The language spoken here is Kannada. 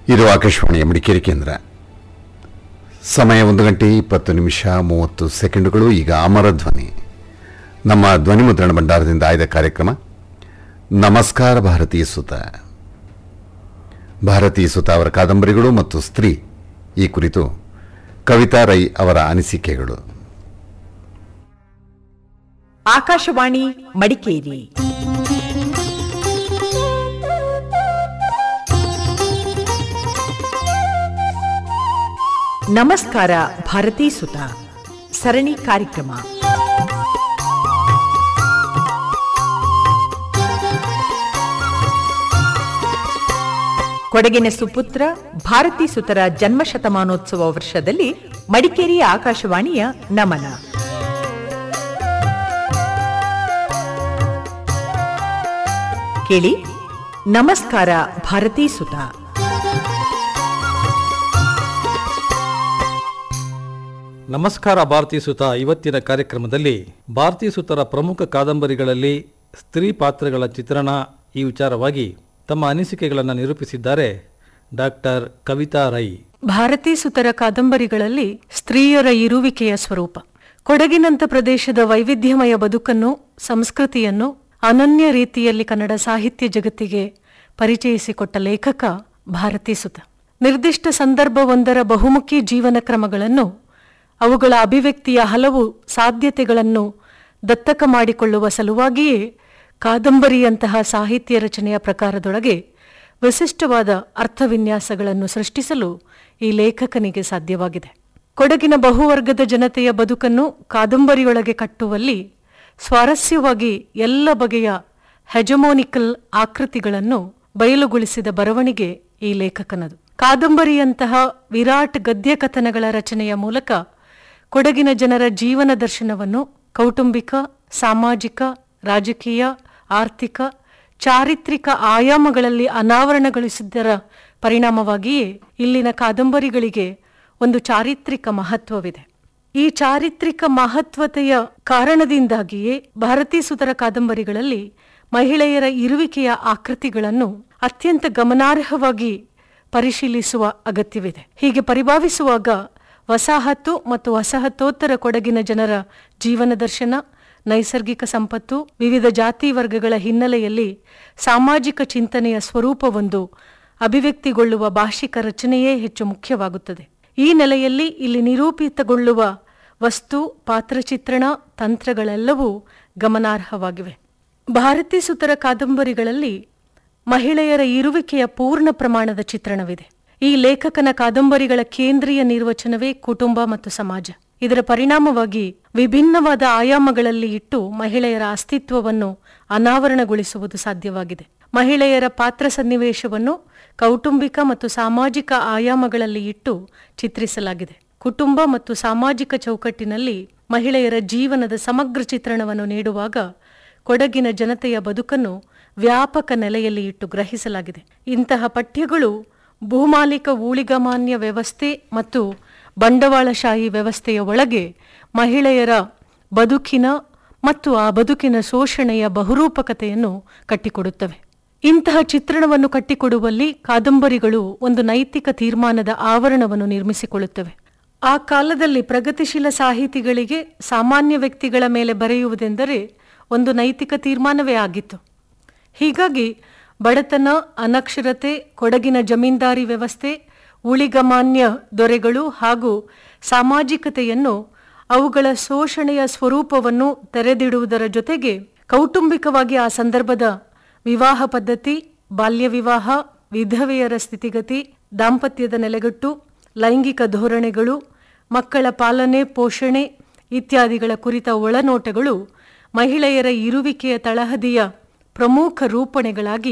ಇದು ಆಕಾಶವಾಣಿಯ ಮಡಿಕೇರಿ ಕೇಂದ್ರ ಸಮಯ ಒಂದು ಗಂಟೆ ಇಪ್ಪತ್ತು ನಿಮಿಷ ಮೂವತ್ತು ಸೆಕೆಂಡುಗಳು ಈಗ ಅಮರ ಧ್ವನಿ ನಮ್ಮ ಧ್ವನಿ ಮುದ್ರಣ ಭಂಡಾರದಿಂದ ಆಯ್ದ ಕಾರ್ಯಕ್ರಮ ನಮಸ್ಕಾರ ಭಾರತೀಯ ಸುತ ಭಾರತೀಯ ಸುತ ಅವರ ಕಾದಂಬರಿಗಳು ಮತ್ತು ಸ್ತ್ರೀ ಈ ಕುರಿತು ಕವಿತಾ ರೈ ಅವರ ಅನಿಸಿಕೆಗಳು ಆಕಾಶವಾಣಿ ಮಡಿಕೇರಿ ನಮಸ್ಕಾರ ಭಾರತೀ ಸುತ ಸರಣಿ ಕಾರ್ಯಕ್ರಮ ಕೊಡಗಿನ ಸುಪುತ್ರ ಭಾರತೀ ಸುತರ ಜನ್ಮ ಶತಮಾನೋತ್ಸವ ವರ್ಷದಲ್ಲಿ ಮಡಿಕೇರಿ ಆಕಾಶವಾಣಿಯ ನಮನ ಕೇಳಿ ನಮಸ್ಕಾರ ಭಾರತೀ ಸುತ ನಮಸ್ಕಾರ ಭಾರತೀಯ ಸುತ ಇವತ್ತಿನ ಕಾರ್ಯಕ್ರಮದಲ್ಲಿ ಭಾರತೀಯ ಸುತರ ಪ್ರಮುಖ ಕಾದಂಬರಿಗಳಲ್ಲಿ ಸ್ತ್ರೀ ಪಾತ್ರಗಳ ಚಿತ್ರಣ ಈ ವಿಚಾರವಾಗಿ ತಮ್ಮ ಅನಿಸಿಕೆಗಳನ್ನು ನಿರೂಪಿಸಿದ್ದಾರೆ ಡಾಕ್ಟರ್ ಕವಿತಾ ರೈ ಭಾರತೀ ಸುತರ ಕಾದಂಬರಿಗಳಲ್ಲಿ ಸ್ತ್ರೀಯರ ಇರುವಿಕೆಯ ಸ್ವರೂಪ ಕೊಡಗಿನಂತ ಪ್ರದೇಶದ ವೈವಿಧ್ಯಮಯ ಬದುಕನ್ನು ಸಂಸ್ಕೃತಿಯನ್ನು ಅನನ್ಯ ರೀತಿಯಲ್ಲಿ ಕನ್ನಡ ಸಾಹಿತ್ಯ ಜಗತ್ತಿಗೆ ಪರಿಚಯಿಸಿಕೊಟ್ಟ ಲೇಖಕ ಭಾರತೀ ಸುತ ನಿರ್ದಿಷ್ಟ ಸಂದರ್ಭವೊಂದರ ಬಹುಮುಖಿ ಜೀವನ ಕ್ರಮಗಳನ್ನು ಅವುಗಳ ಅಭಿವ್ಯಕ್ತಿಯ ಹಲವು ಸಾಧ್ಯತೆಗಳನ್ನು ದತ್ತಕ ಮಾಡಿಕೊಳ್ಳುವ ಸಲುವಾಗಿಯೇ ಕಾದಂಬರಿಯಂತಹ ಸಾಹಿತ್ಯ ರಚನೆಯ ಪ್ರಕಾರದೊಳಗೆ ವಿಶಿಷ್ಟವಾದ ಅರ್ಥವಿನ್ಯಾಸಗಳನ್ನು ಸೃಷ್ಟಿಸಲು ಈ ಲೇಖಕನಿಗೆ ಸಾಧ್ಯವಾಗಿದೆ ಕೊಡಗಿನ ಬಹುವರ್ಗದ ಜನತೆಯ ಬದುಕನ್ನು ಕಾದಂಬರಿಯೊಳಗೆ ಕಟ್ಟುವಲ್ಲಿ ಸ್ವಾರಸ್ಯವಾಗಿ ಎಲ್ಲ ಬಗೆಯ ಹೆಜಮೋನಿಕಲ್ ಆಕೃತಿಗಳನ್ನು ಬಯಲುಗೊಳಿಸಿದ ಬರವಣಿಗೆ ಈ ಲೇಖಕನದು ಕಾದಂಬರಿಯಂತಹ ವಿರಾಟ್ ಗದ್ಯ ಕಥನಗಳ ರಚನೆಯ ಮೂಲಕ ಕೊಡಗಿನ ಜನರ ಜೀವನ ದರ್ಶನವನ್ನು ಕೌಟುಂಬಿಕ ಸಾಮಾಜಿಕ ರಾಜಕೀಯ ಆರ್ಥಿಕ ಚಾರಿತ್ರಿಕ ಆಯಾಮಗಳಲ್ಲಿ ಅನಾವರಣಗೊಳಿಸಿದ್ದರ ಪರಿಣಾಮವಾಗಿಯೇ ಇಲ್ಲಿನ ಕಾದಂಬರಿಗಳಿಗೆ ಒಂದು ಚಾರಿತ್ರಿಕ ಮಹತ್ವವಿದೆ ಈ ಚಾರಿತ್ರಿಕ ಮಹತ್ವತೆಯ ಕಾರಣದಿಂದಾಗಿಯೇ ಭಾರತೀ ಸುತರ ಕಾದಂಬರಿಗಳಲ್ಲಿ ಮಹಿಳೆಯರ ಇರುವಿಕೆಯ ಆಕೃತಿಗಳನ್ನು ಅತ್ಯಂತ ಗಮನಾರ್ಹವಾಗಿ ಪರಿಶೀಲಿಸುವ ಅಗತ್ಯವಿದೆ ಹೀಗೆ ಪರಿಭಾವಿಸುವಾಗ ವಸಾಹತು ಮತ್ತು ವಸಾಹತೋತ್ತರ ಕೊಡಗಿನ ಜನರ ಜೀವನ ದರ್ಶನ ನೈಸರ್ಗಿಕ ಸಂಪತ್ತು ವಿವಿಧ ಜಾತಿ ವರ್ಗಗಳ ಹಿನ್ನೆಲೆಯಲ್ಲಿ ಸಾಮಾಜಿಕ ಚಿಂತನೆಯ ಸ್ವರೂಪವೊಂದು ಅಭಿವ್ಯಕ್ತಿಗೊಳ್ಳುವ ಭಾಷಿಕ ರಚನೆಯೇ ಹೆಚ್ಚು ಮುಖ್ಯವಾಗುತ್ತದೆ ಈ ನೆಲೆಯಲ್ಲಿ ಇಲ್ಲಿ ನಿರೂಪಿತಗೊಳ್ಳುವ ವಸ್ತು ಪಾತ್ರಚಿತ್ರಣ ತಂತ್ರಗಳೆಲ್ಲವೂ ಗಮನಾರ್ಹವಾಗಿವೆ ಭಾರತೀ ಸುತರ ಕಾದಂಬರಿಗಳಲ್ಲಿ ಮಹಿಳೆಯರ ಇರುವಿಕೆಯ ಪೂರ್ಣ ಪ್ರಮಾಣದ ಚಿತ್ರಣವಿದೆ ಈ ಲೇಖಕನ ಕಾದಂಬರಿಗಳ ಕೇಂದ್ರೀಯ ನಿರ್ವಚನವೇ ಕುಟುಂಬ ಮತ್ತು ಸಮಾಜ ಇದರ ಪರಿಣಾಮವಾಗಿ ವಿಭಿನ್ನವಾದ ಆಯಾಮಗಳಲ್ಲಿ ಇಟ್ಟು ಮಹಿಳೆಯರ ಅಸ್ತಿತ್ವವನ್ನು ಅನಾವರಣಗೊಳಿಸುವುದು ಸಾಧ್ಯವಾಗಿದೆ ಮಹಿಳೆಯರ ಪಾತ್ರ ಸನ್ನಿವೇಶವನ್ನು ಕೌಟುಂಬಿಕ ಮತ್ತು ಸಾಮಾಜಿಕ ಆಯಾಮಗಳಲ್ಲಿ ಇಟ್ಟು ಚಿತ್ರಿಸಲಾಗಿದೆ ಕುಟುಂಬ ಮತ್ತು ಸಾಮಾಜಿಕ ಚೌಕಟ್ಟಿನಲ್ಲಿ ಮಹಿಳೆಯರ ಜೀವನದ ಸಮಗ್ರ ಚಿತ್ರಣವನ್ನು ನೀಡುವಾಗ ಕೊಡಗಿನ ಜನತೆಯ ಬದುಕನ್ನು ವ್ಯಾಪಕ ನೆಲೆಯಲ್ಲಿ ಇಟ್ಟು ಗ್ರಹಿಸಲಾಗಿದೆ ಇಂತಹ ಪಠ್ಯಗಳು ಭೂಮಾಲಿಕ ಊಳಿಗಮಾನ್ಯ ವ್ಯವಸ್ಥೆ ಮತ್ತು ಬಂಡವಾಳಶಾಹಿ ವ್ಯವಸ್ಥೆಯ ಒಳಗೆ ಮಹಿಳೆಯರ ಬದುಕಿನ ಮತ್ತು ಆ ಬದುಕಿನ ಶೋಷಣೆಯ ಬಹುರೂಪಕತೆಯನ್ನು ಕಟ್ಟಿಕೊಡುತ್ತವೆ ಇಂತಹ ಚಿತ್ರಣವನ್ನು ಕಟ್ಟಿಕೊಡುವಲ್ಲಿ ಕಾದಂಬರಿಗಳು ಒಂದು ನೈತಿಕ ತೀರ್ಮಾನದ ಆವರಣವನ್ನು ನಿರ್ಮಿಸಿಕೊಳ್ಳುತ್ತವೆ ಆ ಕಾಲದಲ್ಲಿ ಪ್ರಗತಿಶೀಲ ಸಾಹಿತಿಗಳಿಗೆ ಸಾಮಾನ್ಯ ವ್ಯಕ್ತಿಗಳ ಮೇಲೆ ಬರೆಯುವುದೆಂದರೆ ಒಂದು ನೈತಿಕ ತೀರ್ಮಾನವೇ ಆಗಿತ್ತು ಹೀಗಾಗಿ ಬಡತನ ಅನಕ್ಷರತೆ ಕೊಡಗಿನ ಜಮೀನ್ದಾರಿ ವ್ಯವಸ್ಥೆ ಉಳಿಗಮಾನ್ಯ ದೊರೆಗಳು ಹಾಗೂ ಸಾಮಾಜಿಕತೆಯನ್ನು ಅವುಗಳ ಶೋಷಣೆಯ ಸ್ವರೂಪವನ್ನು ತೆರೆದಿಡುವುದರ ಜೊತೆಗೆ ಕೌಟುಂಬಿಕವಾಗಿ ಆ ಸಂದರ್ಭದ ವಿವಾಹ ಪದ್ಧತಿ ಬಾಲ್ಯ ವಿವಾಹ ವಿಧವೆಯರ ಸ್ಥಿತಿಗತಿ ದಾಂಪತ್ಯದ ನೆಲೆಗಟ್ಟು ಲೈಂಗಿಕ ಧೋರಣೆಗಳು ಮಕ್ಕಳ ಪಾಲನೆ ಪೋಷಣೆ ಇತ್ಯಾದಿಗಳ ಕುರಿತ ಒಳನೋಟಗಳು ಮಹಿಳೆಯರ ಇರುವಿಕೆಯ ತಳಹದಿಯ ಪ್ರಮುಖ ರೂಪಣೆಗಳಾಗಿ